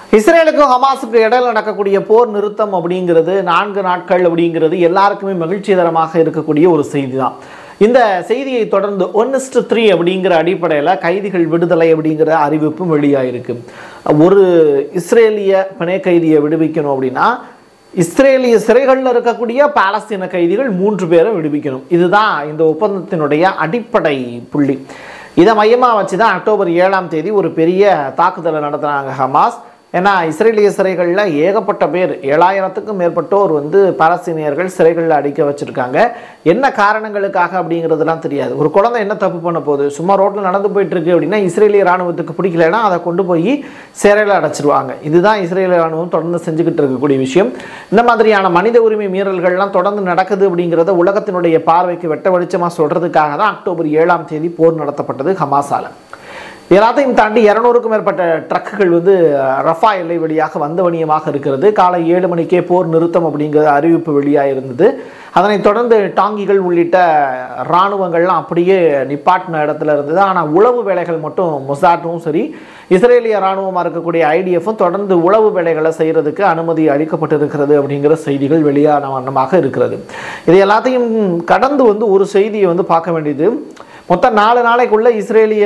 இஸ்ரேலுக்கும் ஹமாஸுக்கு இடையில நடக்கக்கூடிய போர் நிறுத்தம் அப்படிங்கிறது நான்கு நாட்கள் அப்படிங்கிறது எல்லாருக்குமே மகிழ்ச்சிகரமாக இருக்கக்கூடிய ஒரு செய்தி தான் இந்த செய்தியை தொடர்ந்து ஒன்னிஸ்ட் த்ரீ அப்படிங்கிற அடிப்படையில் கைதிகள் விடுதலை அப்படிங்கிற அறிவிப்பும் வெளியாயிருக்கு ஒரு இஸ்ரேலிய பிணை கைதியை விடுவிக்கணும் அப்படின்னா இஸ்ரேலிய சிறைகளில் இருக்கக்கூடிய பாலஸ்தீன கைதிகள் மூன்று பேரை விடுவிக்கணும் இதுதான் இந்த ஒப்பந்தத்தினுடைய அடிப்படை புள்ளி இதை மையமாக வச்சு தான் அக்டோபர் ஏழாம் தேதி ஒரு பெரிய தாக்குதலை நடத்துனாங்க ஹமாஸ் ஏன்னா இஸ்ரேலிய சிறைகளில் ஏகப்பட்ட பேர் ஏழாயிரத்துக்கும் மேற்பட்டோர் வந்து பாலஸ்தீனியர்கள் சிறைகளில் அடிக்க வச்சுருக்காங்க என்ன காரணங்களுக்காக அப்படிங்கிறதுலாம் தெரியாது ஒரு குழந்தை என்ன தப்பு பண்ண போகுது சும்மா ரோட்டில் நடந்து போயிட்டு இருக்கு அப்படின்னா இஸ்ரேலிய ராணுவத்துக்கு பிடிக்கலைன்னா அதை கொண்டு போய் சிறையில் அடைச்சிருவாங்க இதுதான் இஸ்ரேலிய ராணுவம் தொடர்ந்து செஞ்சுக்கிட்டு இருக்கக்கூடிய விஷயம் இந்த மாதிரியான மனித உரிமை மீறல்கள்லாம் தொடர்ந்து நடக்குது அப்படிங்கிறத உலகத்தினுடைய பார்வைக்கு வெட்ட வெளிச்சமாக சொல்கிறதுக்காக தான் அக்டோபர் ஏழாம் தேதி போர் நடத்தப்பட்டது ஹமாஸால எல்லாத்தையும் தாண்டி இரநூறுக்கும் மேற்பட்ட ட்ரக்குகள் வந்து ரஃபா எல்லை வழியாக வந்த வணியமாக இருக்கிறது காலை ஏழு மணிக்கே போர் நிறுத்தம் அப்படிங்கிற அறிவிப்பு வெளியாக இருந்தது அதனைத் தொடர்ந்து டாங்கிகள் உள்ளிட்ட இராணுவங்கள்லாம் அப்படியே நிப்பாட்டின இடத்துல இருந்தது ஆனால் உளவு வேலைகள் மட்டும் மொசாட்டும் சரி இஸ்ரேலிய இராணுவமாக இருக்கக்கூடிய ஐடிஎஃப்பும் தொடர்ந்து உளவு வேலைகளை செய்கிறதுக்கு அனுமதி அளிக்கப்பட்டிருக்கிறது அப்படிங்கிற செய்திகள் வெளியான வண்ணமாக இருக்கிறது இது எல்லாத்தையும் கடந்து வந்து ஒரு செய்தியை வந்து பார்க்க வேண்டியது மொத்தம் நாலு நாளைக்குள்ள இஸ்ரேலிய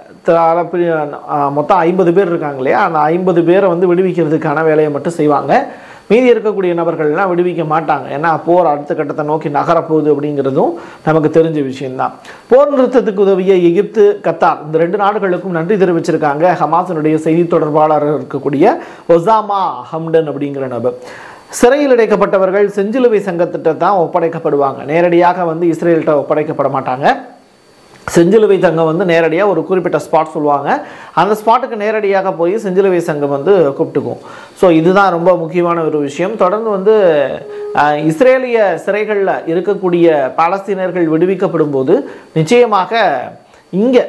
த- பி- ஆ, மொத்தம் ஐம்பது பேர் இருக்காங்க இல்லையா அந்த ஐம்பது பேரை வந்து விடுவிக்கிறதுக்கான வேலையை மட்டும் செய்வாங்க மீதி இருக்கக்கூடிய நபர்கள்லாம் விடுவிக்க மாட்டாங்க ஏன்னா போர் அடுத்த கட்டத்தை நோக்கி நகரப்போகுது அப்படிங்கிறதும் நமக்கு தெரிஞ்ச விஷயம்தான் போர் நிறுத்தத்துக்கு உதவிய எகிப்து கத்தார் இந்த ரெண்டு நாடுகளுக்கும் நன்றி தெரிவிச்சிருக்காங்க ஹமாஸினுடைய செய்தி தொடர்பாளர் இருக்கக்கூடிய ஒசாமா ஹம்டன் அப்படிங்கிற நபர் சிறையில் அடைக்கப்பட்டவர்கள் செஞ்சிலுவை சங்கத்திட்ட தான் ஒப்படைக்கப்படுவாங்க நேரடியாக வந்து இஸ்ரேல்கிட்ட ஒப்படைக்கப்பட மாட்டாங்க செஞ்சிலுவை சங்கம் வந்து நேரடியாக ஒரு குறிப்பிட்ட ஸ்பாட் சொல்லுவாங்க அந்த ஸ்பாட்டுக்கு நேரடியாக போய் செஞ்சிலுவை சங்கம் வந்து கூப்பிட்டுக்கும் ஸோ இதுதான் ரொம்ப முக்கியமான ஒரு விஷயம் தொடர்ந்து வந்து அஹ், இஸ்ரேலிய சிறைகளில் இருக்கக்கூடிய பாலஸ்தீனர்கள் விடுவிக்கப்படும் போது நிச்சயமாக இங்கே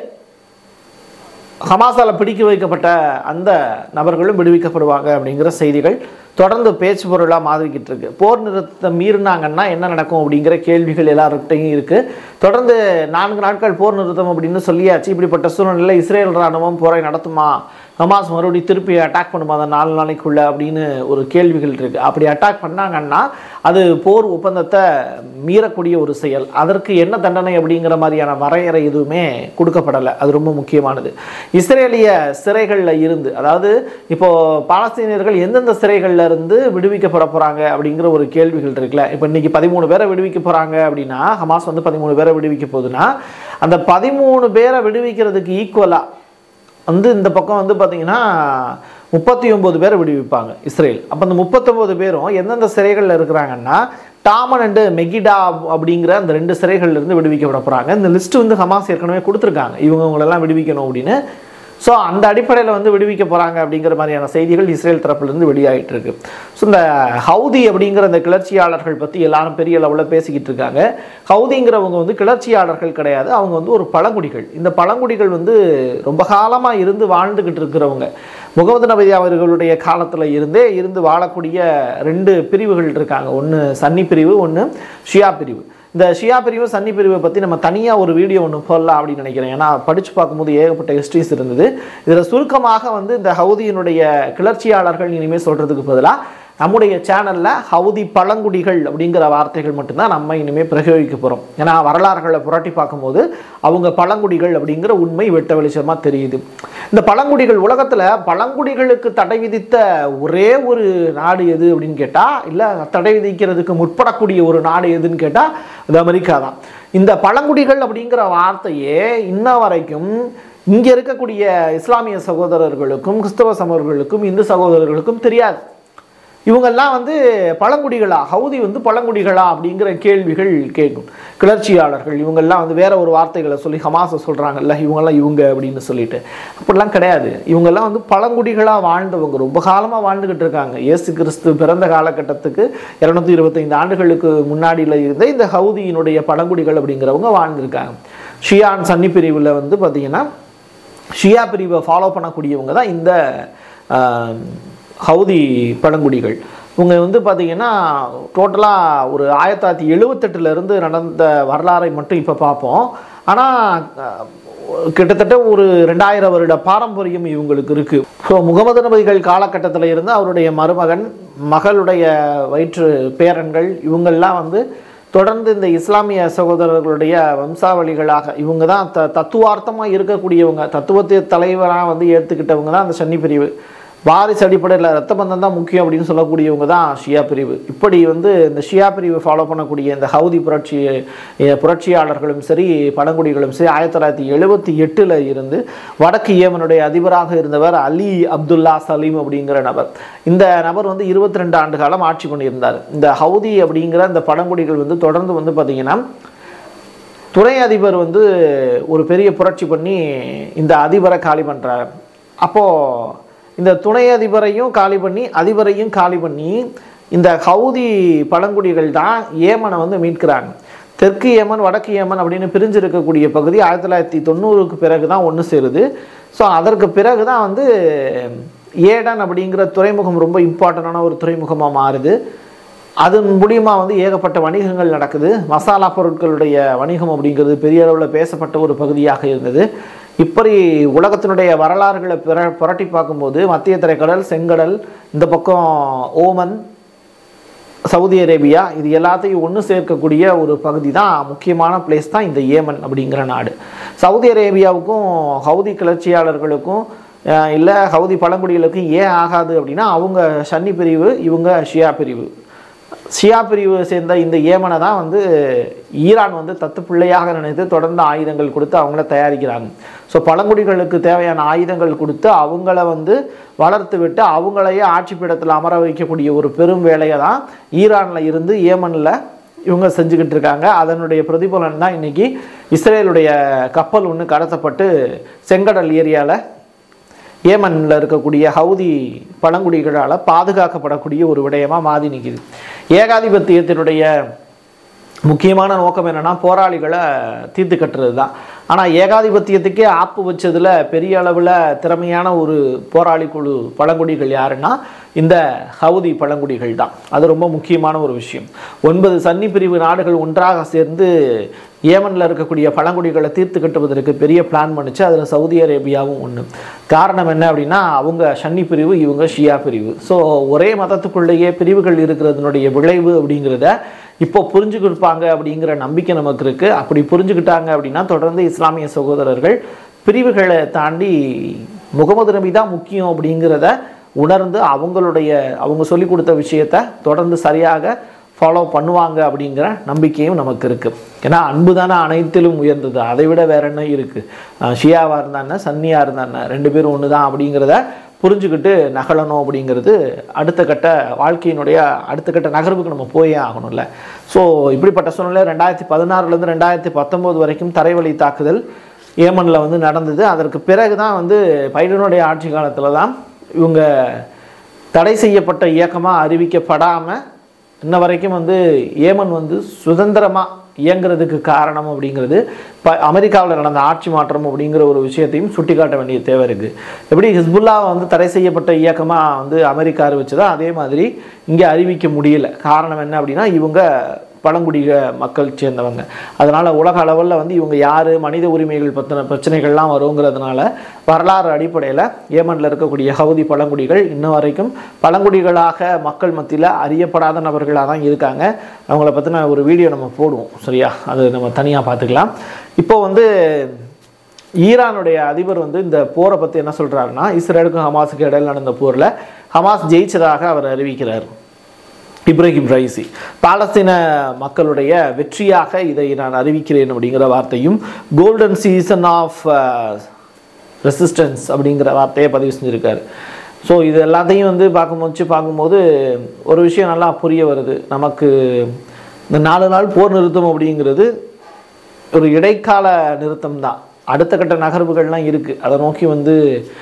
ஹமாஸால் பிடிக்க வைக்கப்பட்ட அந்த நபர்களும் விடுவிக்கப்படுவாங்க அப்படிங்கிற செய்திகள் தொடர்ந்து பேச்சு பொருளாக மாதிரிக்கிட்டு இருக்கு போர் நிறுத்தத்தை மீறினாங்கன்னா என்ன நடக்கும் அப்படிங்கிற கேள்விகள் எல்லார்கிட்டையும் இருக்கு தொடர்ந்து நான்கு நாட்கள் போர் நிறுத்தம் அப்படின்னு சொல்லியாச்சு இப்படிப்பட்ட சூழ்நிலையில் இஸ்ரேல் ராணுவம் போரை நடத்துமா ஹமாஸ் மறுபடியும் திருப்பி அட்டாக் பண்ணுமா அந்த நாலு நாளைக்குள்ள அப்படின்னு ஒரு கேள்விகள் இருக்கு அப்படி அட்டாக் பண்ணாங்கன்னா அது போர் ஒப்பந்தத்தை மீறக்கூடிய ஒரு செயல் அதற்கு என்ன தண்டனை அப்படிங்கிற மாதிரியான வரையறை எதுவுமே கொடுக்கப்படலை அது ரொம்ப முக்கியமானது இஸ்ரேலிய சிறைகளில் இருந்து அதாவது இப்போ பாலஸ்தீனியர்கள் எந்தெந்த சிறைகள்ல இருந்து விடுவிக்கப்பட போறாங்க அப்படிங்கிற ஒரு கேள்விகள் இருக்குல்ல இப்போ இன்னைக்கு பதிமூணு பேரை விடுவிக்க போறாங்க அப்படின்னா ஹமாஸ் வந்து பதிமூணு பேரை விடுவிக்க போகுதுன்னா அந்த பதிமூணு பேரை விடுவிக்கிறதுக்கு ஈக்குவலா வந்து இந்த பக்கம் வந்து பார்த்தீங்கன்னா முப்பத்தி ஒன்பது பேரை விடுவிப்பாங்க இஸ்ரேல் அப்போ அந்த முப்பத்தொம்போது பேரும் எந்தெந்த சிறைகளில் இருக்கிறாங்கன்னா டாமன் அண்டு மெகிடா அப்படிங்கிற அந்த ரெண்டு சிறைகள்ல இருந்து விடுவிக்கப்பட போகிறாங்க இந்த லிஸ்ட் வந்து ஹமாஸ் ஏற்கனவே கொடுத்துருக்காங்க இவங்க இவங்களெல்லாம் விடுவிக்கணும் அப்படின்னு ஸோ அந்த அடிப்படையில் வந்து விடுவிக்க போகிறாங்க அப்படிங்கிற மாதிரியான செய்திகள் இஸ்ரேல் தரப்புலேருந்து வெளியாகிட்டு இருக்கு ஸோ இந்த ஹவுதி அப்படிங்கிற இந்த கிளர்ச்சியாளர்கள் பற்றி எல்லாரும் பெரிய லெவலில் பேசிக்கிட்டு இருக்காங்க ஹவுதிங்கிறவங்க வந்து கிளர்ச்சியாளர்கள் கிடையாது அவங்க வந்து ஒரு பழங்குடிகள் இந்த பழங்குடிகள் வந்து ரொம்ப காலமாக இருந்து வாழ்ந்துக்கிட்டு இருக்கிறவங்க முகமது நபி அவர்களுடைய காலத்தில் இருந்தே இருந்து வாழக்கூடிய ரெண்டு பிரிவுகள் இருக்காங்க ஒன்று சன்னி பிரிவு ஒன்று ஷியா பிரிவு இந்த ஷியா பிரிவு சன்னி பிரிவை பற்றி நம்ம தனியாக ஒரு வீடியோ ஒன்று போடலாம் அப்படின்னு நினைக்கிறேன் ஏன்னா படித்து பார்க்கும்போது ஏகப்பட்ட ஹிஸ்ட்ரிஸ் இருந்தது இதில் சுருக்கமாக வந்து இந்த ஹவுதியினுடைய கிளர்ச்சியாளர்கள் இனிமேல் சொல்கிறதுக்கு பதிலாக நம்முடைய சேனலில் ஹவுதி பழங்குடிகள் அப்படிங்கிற வார்த்தைகள் மட்டும்தான் நம்ம இனிமேல் பிரயோகிக்க போகிறோம் ஏன்னா வரலாறுகளை புரட்டி பார்க்கும்போது அவங்க பழங்குடிகள் அப்படிங்கிற உண்மை வெட்ட வெளிச்சமாக தெரியுது இந்த பழங்குடிகள் உலகத்தில் பழங்குடிகளுக்கு தடை விதித்த ஒரே ஒரு நாடு எது அப்படின்னு கேட்டால் இல்லை தடை விதிக்கிறதுக்கு முற்படக்கூடிய ஒரு நாடு எதுன்னு கேட்டால் அது அமெரிக்கா தான் இந்த பழங்குடிகள் அப்படிங்கிற வார்த்தையே இன்ன வரைக்கும் இங்கே இருக்கக்கூடிய இஸ்லாமிய சகோதரர்களுக்கும் கிறிஸ்தவ சகோதரர்களுக்கும் இந்து சகோதரர்களுக்கும் தெரியாது இவங்கெல்லாம் வந்து பழங்குடிகளா ஹவுதி வந்து பழங்குடிகளா அப்படிங்கிற கேள்விகள் கேட்கும் கிளர்ச்சியாளர்கள் இவங்கெல்லாம் வந்து வேற ஒரு வார்த்தைகளை சொல்லி ஹமாஸை சொல்கிறாங்கல்ல இவங்கெல்லாம் இவங்க அப்படின்னு சொல்லிட்டு அப்படிலாம் கிடையாது இவங்கெல்லாம் வந்து பழங்குடிகளாக வாழ்ந்தவங்க ரொம்ப காலமாக வாழ்ந்துக்கிட்டு இருக்காங்க இயேசு கிறிஸ்து பிறந்த காலகட்டத்துக்கு இரநூத்தி இருபத்தைந்து ஆண்டுகளுக்கு முன்னாடியில் இருந்த இந்த ஹவுதியினுடைய பழங்குடிகள் அப்படிங்கிறவங்க வாழ்ந்திருக்காங்க ஷியான் சன்னி பிரிவில் வந்து பார்த்தீங்கன்னா ஷியா பிரிவை ஃபாலோ பண்ணக்கூடியவங்க தான் இந்த ஆஹ், ஹவுதி பழங்குடிகள் இவங்க வந்து பார்த்தீங்கன்னா டோட்டலாக ஒரு ஆயிரத்தி தொள்ளாயிரத்தி எழுவத்தெட்டுலேருந்து நடந்த வரலாறை மட்டும் இப்போ பார்ப்போம் ஆனால் கிட்டத்தட்ட ஒரு ரெண்டாயிரம் வருட பாரம்பரியம் இவங்களுக்கு இருக்குது ஸோ முகமது நபிகள் காலகட்டத்தில் இருந்து அவருடைய மருமகன் மகளுடைய வயிற்று பேரன்கள் இவங்கெல்லாம் வந்து தொடர்ந்து இந்த இஸ்லாமிய சகோதரர்களுடைய வம்சாவளிகளாக இவங்க தான் த தத்துவார்த்தமாக இருக்கக்கூடியவங்க தத்துவத்தை தலைவராக வந்து ஏற்றுக்கிட்டவங்க தான் அந்த சன்னி பிரிவு வாரிசு அடிப்படையில் ரத்த பந்தம் தான் முக்கியம் அப்படின்னு சொல்லக்கூடியவங்க தான் ஷியா பிரிவு இப்படி வந்து இந்த ஷியா பிரிவு ஃபாலோ பண்ணக்கூடிய இந்த ஹவுதி புரட்சி அஹ், புரட்சியாளர்களும் சரி பழங்குடிகளும் சரி ஆயிரத்தி தொள்ளாயிரத்தி எழுபத்தி எட்டில் இருந்து வடக்கு ஏமனுடைய அதிபராக இருந்தவர் அலி அப்துல்லா சலீம் அப்படிங்கிற நபர் இந்த நபர் வந்து இருபத்தி ரெண்டு ஆண்டு காலம் ஆட்சி பண்ணியிருந்தார் இந்த ஹவுதி அப்படிங்கிற இந்த பழங்குடிகள் வந்து தொடர்ந்து வந்து பார்த்திங்கன்னா துணை அதிபர் வந்து ஒரு பெரிய புரட்சி பண்ணி இந்த அதிபரை காலி பண்ணுறாரு அப்போது இந்த துணை அதிபரையும் காலி பண்ணி அதிபரையும் காலி பண்ணி இந்த ஹவுதி பழங்குடிகள் தான் ஏமனை வந்து மீட்கிறாங்க தெற்கு ஏமன் வடக்கு ஏமன் அப்படின்னு பிரிஞ்சு இருக்கக்கூடிய பகுதி ஆயிரத்தி தொள்ளாயிரத்தி தொண்ணூறுக்கு பிறகு தான் ஒன்று சேருது ஸோ அதற்கு பிறகு தான் வந்து ஏடன் அப்படிங்கிற துறைமுகம் ரொம்ப இம்பார்ட்டண்டான ஒரு துறைமுகமாக மாறுது அதன் மூலியமா வந்து ஏகப்பட்ட வணிகங்கள் நடக்குது மசாலா பொருட்களுடைய வணிகம் அப்படிங்கிறது பெரிய அளவில் பேசப்பட்ட ஒரு பகுதியாக இருந்தது இப்படி உலகத்தினுடைய வரலாறுகளை பிற புரட்டி பார்க்கும்போது மத்திய திரைக்கடல் செங்கடல் இந்த பக்கம் ஓமன் சவுதி அரேபியா இது எல்லாத்தையும் ஒன்று சேர்க்கக்கூடிய ஒரு பகுதி தான் முக்கியமான பிளேஸ் தான் இந்த ஏமன் அப்படிங்கிற நாடு சவுதி அரேபியாவுக்கும் ஹவுதி கிளர்ச்சியாளர்களுக்கும் இல்லை ஹவுதி பழங்குடிகளுக்கும் ஏன் ஆகாது அப்படின்னா அவங்க சன்னி பிரிவு இவங்க ஷியா பிரிவு ஷியா பிரிவு சேர்ந்த இந்த ஏமனை தான் வந்து ஈரான் வந்து தத்து பிள்ளையாக நினைத்து தொடர்ந்து ஆயுதங்கள் கொடுத்து அவங்கள தயாரிக்கிறாங்க ஸோ பழங்குடிகளுக்கு தேவையான ஆயுதங்கள் கொடுத்து அவங்கள வந்து வளர்த்து விட்டு அவங்களையே ஆட்சி பீடத்தில் அமர வைக்கக்கூடிய ஒரு பெரும் வேலையை தான் ஈரானில் இருந்து ஏமனில் இவங்க செஞ்சுக்கிட்டு இருக்காங்க அதனுடைய பிரதிபலன் தான் இன்னைக்கு இஸ்ரேலுடைய கப்பல் ஒன்று கடத்தப்பட்டு செங்கடல் ஏரியாவில் ஏமனில் இருக்கக்கூடிய ஹவுதி பழங்குடிகளால் பாதுகாக்கப்படக்கூடிய ஒரு விடயமாக மாறி நிற்கிது ஏகாதிபத்தியத்தினுடைய முக்கியமான நோக்கம் என்னன்னா போராளிகளை தீர்த்து கட்டுறது தான் ஆனால் ஏகாதிபத்தியத்துக்கே ஆப்பு வச்சதில் பெரிய அளவில் திறமையான ஒரு போராளி குழு பழங்குடிகள் யாருன்னா இந்த ஹவுதி பழங்குடிகள் தான் அது ரொம்ப முக்கியமான ஒரு விஷயம் ஒன்பது சன்னி பிரிவு நாடுகள் ஒன்றாக சேர்ந்து ஏமனில் இருக்கக்கூடிய பழங்குடிகளை தீர்த்து கட்டுவதற்கு பெரிய பிளான் பண்ணுச்சு அதில் சவுதி அரேபியாவும் ஒன்று காரணம் என்ன அப்படின்னா அவங்க சன்னி பிரிவு இவங்க ஷியா பிரிவு ஸோ ஒரே மதத்துக்குள்ளேயே பிரிவுகள் இருக்கிறதுனுடைய விளைவு அப்படிங்கிறத இப்போ புரிஞ்சுக்கிருப்பாங்க அப்படிங்கிற நம்பிக்கை நமக்கு இருக்குது அப்படி புரிஞ்சுக்கிட்டாங்க அப்படின்னா தொடர்ந்து இஸ்லாமிய சகோதரர்கள் பிரிவுகளை தாண்டி முகமது நபி தான் முக்கியம் அப்படிங்கிறத உணர்ந்து அவங்களுடைய அவங்க சொல்லி கொடுத்த விஷயத்த தொடர்ந்து சரியாக ஃபாலோ பண்ணுவாங்க அப்படிங்கிற நம்பிக்கையும் நமக்கு இருக்குது ஏன்னா அன்பு தானே அனைத்திலும் உயர்ந்தது அதை விட வேற என்ன இருக்குது ஷியாவாக இருந்தானே சன்னியாக இருந்தானே ரெண்டு பேரும் ஒன்று தான் அப்படிங்கிறத புரிஞ்சுக்கிட்டு நகலணும் அப்படிங்கிறது அடுத்த கட்ட வாழ்க்கையினுடைய அடுத்த கட்ட நகர்வுக்கு நம்ம போயே ஆகணும்ல ஸோ இப்படிப்பட்ட சூழ்நிலை ரெண்டாயிரத்தி பதினாறுலேருந்து ரெண்டாயிரத்தி பத்தொம்போது வரைக்கும் தரைவழி தாக்குதல் ஏமனில் வந்து நடந்தது அதற்கு பிறகு தான் வந்து பைடனுடைய ஆட்சி காலத்தில் தான் இவங்க தடை செய்யப்பட்ட இயக்கமாக அறிவிக்கப்படாமல் இன்ன வரைக்கும் வந்து ஏமன் வந்து சுதந்திரமாக இயங்குறதுக்கு காரணம் அப்படிங்கிறது இப்போ அமெரிக்காவில் நடந்த ஆட்சி மாற்றம் அப்படிங்கிற ஒரு விஷயத்தையும் சுட்டிக்காட்ட வேண்டிய தேவை இருக்குது எப்படி ஹிஸ்புல்லா வந்து தடை செய்யப்பட்ட இயக்கமாக வந்து அமெரிக்கா அறிவிச்சதோ அதே மாதிரி இங்கே அறிவிக்க முடியல காரணம் என்ன அப்படின்னா இவங்க பழங்குடிக மக்கள் சேர்ந்தவங்க அதனால் உலக அளவில் வந்து இவங்க யார் மனித உரிமைகள் பற்றின பிரச்சனைகள்லாம் வருங்கிறதுனால வரலாறு அடிப்படையில் ஏமனில் இருக்கக்கூடிய ஹவுதி பழங்குடிகள் இன்ன வரைக்கும் பழங்குடிகளாக மக்கள் மத்தியில் அறியப்படாத நபர்களாக தான் இருக்காங்க அவங்கள பற்றின ஒரு வீடியோ நம்ம போடுவோம் சரியா அது நம்ம தனியாக பார்த்துக்கலாம் இப்போ வந்து ஈரானுடைய அதிபர் வந்து இந்த போரை பற்றி என்ன சொல்கிறாருன்னா இஸ்ரேலுக்கும் ஹமாஸுக்கு இடையில் நடந்த போரில் ஹமாஸ் ஜெயிச்சதாக அவர் அறிவிக்கிறார் இப்ராஹிம் ரைசி பாலஸ்தீன மக்களுடைய வெற்றியாக இதை நான் அறிவிக்கிறேன் அப்படிங்கிற வார்த்தையும் கோல்டன் சீசன் ஆஃப் ரெசிஸ்டன்ஸ் அப்படிங்கிற வார்த்தையை பதிவு செஞ்சுருக்காரு ஸோ இது எல்லாத்தையும் வந்து பார்க்கும்போது பார்க்கும்போது ஒரு விஷயம் நல்லா புரிய வருது நமக்கு இந்த நாலு நாள் போர் நிறுத்தம் அப்படிங்கிறது ஒரு இடைக்கால நிறுத்தம் தான் அடுத்த கட்ட நகர்வுகள்லாம் இருக்குது அதை நோக்கி வந்து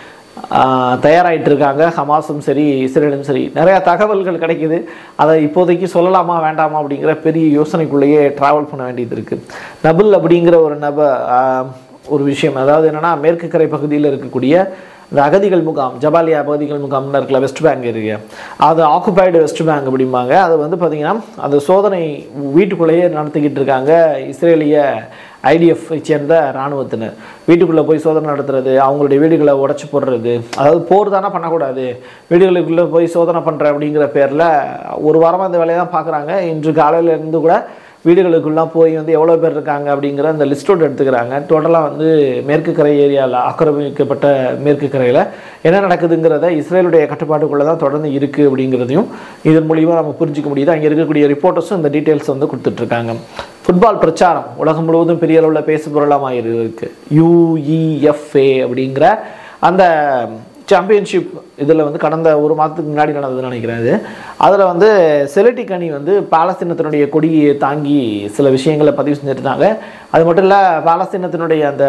ஆஹ், தயாராயிட்டு இருக்காங்க ஹமாஸும் சரி இஸ்ரேலும் சரி நிறையா தகவல்கள் கிடைக்குது அதை இப்போதைக்கு சொல்லலாமா வேண்டாமா அப்படிங்கிற பெரிய யோசனைக்குள்ளேயே ட்ராவல் பண்ண வேண்டியது இருக்குது நபுல் அப்படிங்கிற ஒரு நப ஆஹ், ஒரு விஷயம் அதாவது என்னென்னா மேற்கு கரை பகுதியில் இருக்கக்கூடிய இந்த அகதிகள் முகாம் ஜபாலியா அகதிகள் முகாம்னு இருக்குல்ல வெஸ்ட் பேங்க் இருக்கு அது ஆக்குபைடு வெஸ்ட் பேங்க் அப்படிம்பாங்க அது வந்து பார்த்திங்கன்னா அந்த சோதனை வீட்டுக்குள்ளேயே நடத்திக்கிட்டு இருக்காங்க இஸ்ரேலிய ஐடிஎஃப் சேர்ந்த இராணுவத்தினர் வீட்டுக்குள்ளே போய் சோதனை நடத்துறது அவங்களுடைய வீடுகளை உடச்சி போடுறது அதாவது போர் தானே பண்ணக்கூடாது வீடுகளுக்குள்ளே போய் சோதனை பண்ணுற அப்படிங்கிற பேரில் ஒரு வாரமாக இந்த வேலையை தான் பார்க்குறாங்க இன்று காலையில இருந்து கூட வீடுகளுக்குள்ளலாம் போய் வந்து எவ்வளோ பேர் இருக்காங்க அப்படிங்கிற அந்த லிஸ்டோடு எடுத்துக்கிறாங்க டோட்டலாக வந்து மேற்கு கரை ஏரியாவில் ஆக்கிரமிக்கப்பட்ட மேற்கு கரையில் என்ன நடக்குதுங்கிறத இஸ்ரேலுடைய கட்டுப்பாட்டுக்குள்ளே தான் தொடர்ந்து இருக்குது அப்படிங்கிறதையும் இதன் மூலியமாக நம்ம புரிஞ்சிக்க முடியுது அங்கே இருக்கக்கூடிய ரிப்போர்ட்டர்ஸும் இந்த டீட்டெயில்ஸ் வந்து கொடுத்துட்ருக்காங்க ஃபுட்பால் பிரச்சாரம் உலகம் முழுவதும் பெரிய அளவில் பேசு பொருளாக இருக்கு யூஇஎஃப்ஏ அப்படிங்கிற அந்த சாம்பியன்ஷிப் இதில் வந்து கடந்த ஒரு மாதத்துக்கு முன்னாடி நடந்ததுன்னு நினைக்கிறேன் இது அதில் வந்து செலட்டிக் அணி வந்து பாலஸ்தீனத்தினுடைய கொடியை தாங்கி சில விஷயங்களை பதிவு செஞ்சுருந்தாங்க அது மட்டும் இல்லை பாலஸ்தீனத்தினுடைய அந்த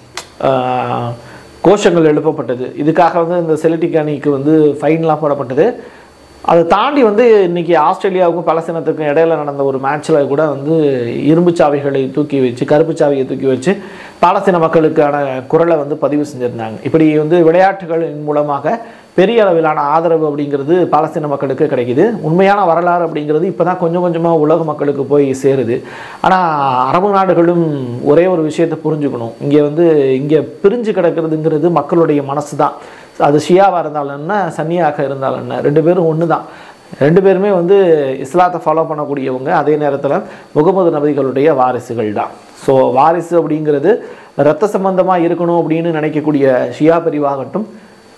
ஆஹ், கோஷங்கள் எழுப்பப்பட்டது இதுக்காக வந்து இந்த செலட்டிக் அணிக்கு வந்து ஃபைன்லாம் போடப்பட்டது அதை தாண்டி வந்து இன்னைக்கு ஆஸ்திரேலியாவுக்கும் பலஸ்தீனத்துக்கும் இடையில நடந்த ஒரு மேட்ச்சில் கூட வந்து இரும்பு சாவிகளை தூக்கி வச்சு கருப்பு சாவியை தூக்கி வச்சு பாலஸ்தீன மக்களுக்கான குரலை வந்து பதிவு செஞ்சுருந்தாங்க இப்படி வந்து விளையாட்டுகளின் மூலமாக பெரிய அளவிலான ஆதரவு அப்படிங்கிறது பாலஸ்தீன மக்களுக்கு கிடைக்குது உண்மையான வரலாறு அப்படிங்கிறது இப்போ தான் கொஞ்சம் கொஞ்சமாக உலக மக்களுக்கு போய் சேருது ஆனால் அரபு நாடுகளும் ஒரே ஒரு விஷயத்தை புரிஞ்சுக்கணும் இங்கே வந்து இங்கே பிரிஞ்சு கிடக்கிறதுங்கிறது மக்களுடைய மனசு தான் அது ஷியாவாக இருந்தாலும் என்ன சன்னியாக இருந்தாலும் என்ன ரெண்டு பேரும் ஒன்று தான் ரெண்டு பேருமே வந்து இஸ்லாத்தை ஃபாலோ பண்ணக்கூடியவங்க அதே நேரத்தில் முகமது நபிகளுடைய வாரிசுகள் தான் ஸோ வாரிசு அப்படிங்கிறது ரத்த சம்பந்தமாக இருக்கணும் அப்படின்னு நினைக்கக்கூடிய ஷியா பிரிவாகட்டும்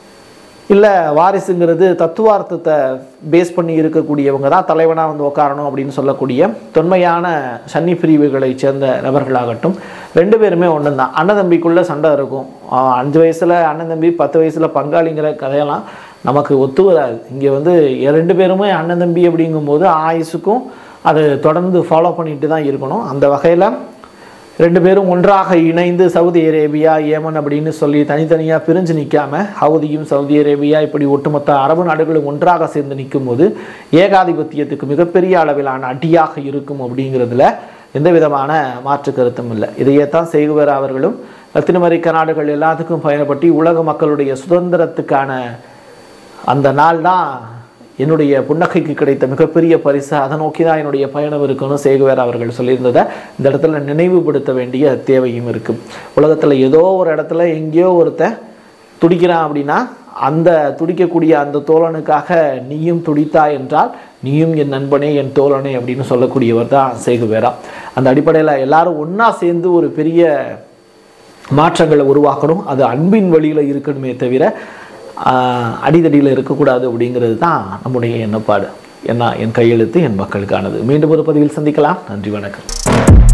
இல்லை வாரிசுங்கிறது தத்துவார்த்தத்தை பேஸ் பண்ணி இருக்கக்கூடியவங்க தான் தலைவனாக வந்து உட்காரணும் அப்படின்னு சொல்லக்கூடிய தொன்மையான சன்னி பிரிவுகளை சேர்ந்த நபர்களாகட்டும் ரெண்டு பேருமே ஒன்று தான் அண்ணன் தம்பிக்குள்ளே சண்டை இருக்கும் ஆஹ் அஞ்சு வயசில் அண்ணன் தம்பி பத்து வயசில் பங்காளிங்கிற கதையெல்லாம் நமக்கு ஒத்து வராது இங்கே வந்து ரெண்டு பேருமே அண்ணன் தம்பி அப்படிங்கும்போது ஆயுசுக்கும் அது தொடர்ந்து ஃபாலோ பண்ணிட்டு தான் இருக்கணும் அந்த வகையில் ரெண்டு பேரும் ஒன்றாக இணைந்து சவுதி அரேபியா ஏமன் அப்படின்னு சொல்லி தனித்தனியாக பிரிஞ்சு நிற்காம ஹவுதியும் சவுதி அரேபியா இப்படி ஒட்டுமொத்த அரபு நாடுகளும் ஒன்றாக சேர்ந்து நிற்கும்போது ஏகாதிபத்தியத்துக்கு மிகப்பெரிய அளவிலான அடியாக இருக்கும் அப்படிங்கிறதுல எந்த விதமான மாற்று கருத்தும் இல்லை இதையே தான் செய்குவர் அவர்களும் லத்தீன் அமெரிக்க நாடுகள் எல்லாத்துக்கும் பயணப்பட்டு உலக மக்களுடைய சுதந்திரத்துக்கான அந்த நாள் தான் என்னுடைய புன்னகைக்கு கிடைத்த மிகப்பெரிய பரிசு அதை நோக்கி தான் என்னுடைய பயணம் இருக்குன்னு சேகுவேர் அவர்கள் சொல்லியிருந்ததை இந்த இடத்துல நினைவுபடுத்த வேண்டிய தேவையும் இருக்கு உலகத்தில் ஏதோ ஒரு இடத்துல எங்கேயோ ஒருத்தன் துடிக்கிறான் அப்படின்னா அந்த துடிக்கக்கூடிய அந்த தோழனுக்காக நீயும் துடித்தா என்றால் நீயும் என் நண்பனே என் தோழனே அப்படின்னு சொல்லக்கூடியவர் தான் சேகுவேரா அந்த அடிப்படையில் எல்லாரும் ஒன்றா சேர்ந்து ஒரு பெரிய மாற்றங்களை உருவாக்கணும் அது அன்பின் வழியில் இருக்கணுமே தவிர ஆஹ், அடிதடியில் இருக்கக்கூடாது அப்படிங்கிறது தான் நம்முடைய எண்ணப்பாடு என்ன என் கையெழுத்து என் மக்களுக்கானது மீண்டும் ஒரு பதிவில் சந்திக்கலாம் நன்றி வணக்கம்